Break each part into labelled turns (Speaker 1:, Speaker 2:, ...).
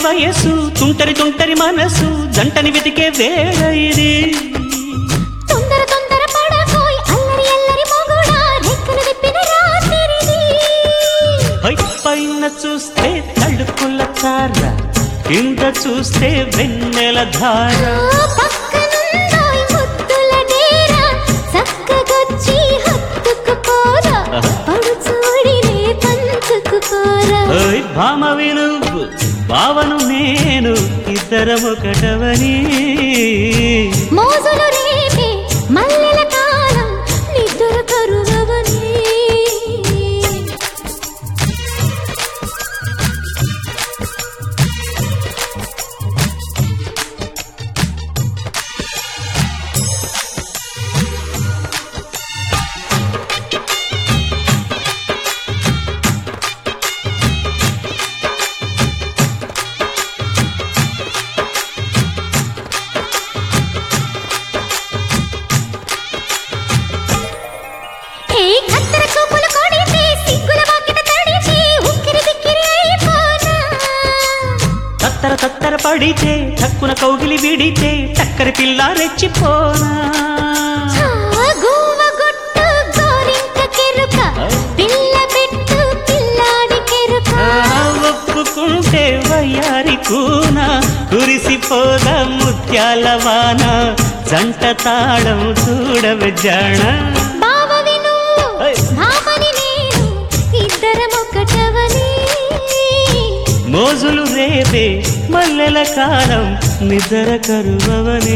Speaker 1: వయస్సు తుంటరి తుంటరి మనసు జంటని వెతికే వేళ ఇది
Speaker 2: తొందర తొందర పడకోయ్ అల్లరి అల్లరి మొగుడా రెక్కలు విప్పిన రాత్రిది
Speaker 1: హై, పైన చూస్తే తడుకుల తార కింద చూస్తే వెన్నెల ధార
Speaker 2: ఆ పక్కనున్నోయ్ ముద్దుల డేరా చక్కగొచ్చి హత్తుకుపోరా పడు చూడినే పంచుకుపోరా
Speaker 1: ఓయ్ భామ వినువ్వు భావను నేను ఇద్దరం ఒకటవని
Speaker 2: మోజులు రేపే మల్లెల కాలం నిద్ర కరువవని హే కత్తెర చూపులు కొడితే సిగ్గుల వాకిట తడిచి ఉక్కిరి బిక్కిరి అయిపోనా
Speaker 1: తత్తర తత్తర పడితే తక్కున కౌగిలి విడితే టక్కరి పిల్ల రెచ్చిపోనా
Speaker 2: ఆ గువ్వ గుట్టు గోరింక కెరుక పిల్ల పెట్టు పిల్లాడి కెరుక
Speaker 1: ఆ, ఒప్పుకుంటే వయ్యారి కూన కురిసిపోద ముత్యాల వాన జంట తాళం చూడవ జాణ
Speaker 2: బావ విను
Speaker 1: ఏయ్.
Speaker 2: భామని నేను ఇద్దరం ఒకటవని
Speaker 1: మోజులు రేపే మల్లెల కాలం నిద్ర కరువవని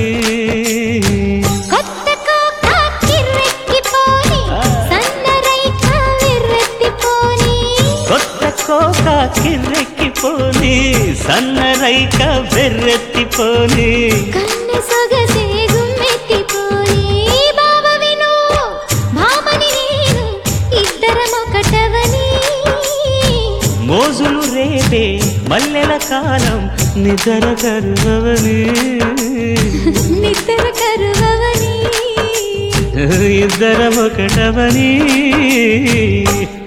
Speaker 2: కొత్త కోక కిర్రెక్కిపోని సన్నరైక విర్రెత్తిపోని
Speaker 1: కొత్త కోక కిర్రెక్కిపోని సన్నరైక బెర్రెత్తిపోని
Speaker 2: కన్నె సొగసే గుమ్మెత్తిపోని బావ విను భామని నేను ఇద్దరం ఒకటవని
Speaker 1: మోజులు రేపే మల్లెల కాలం నిద్ర కరువవని
Speaker 2: నిద్ర కరువవని
Speaker 1: ఇద్దరం ఒకటవని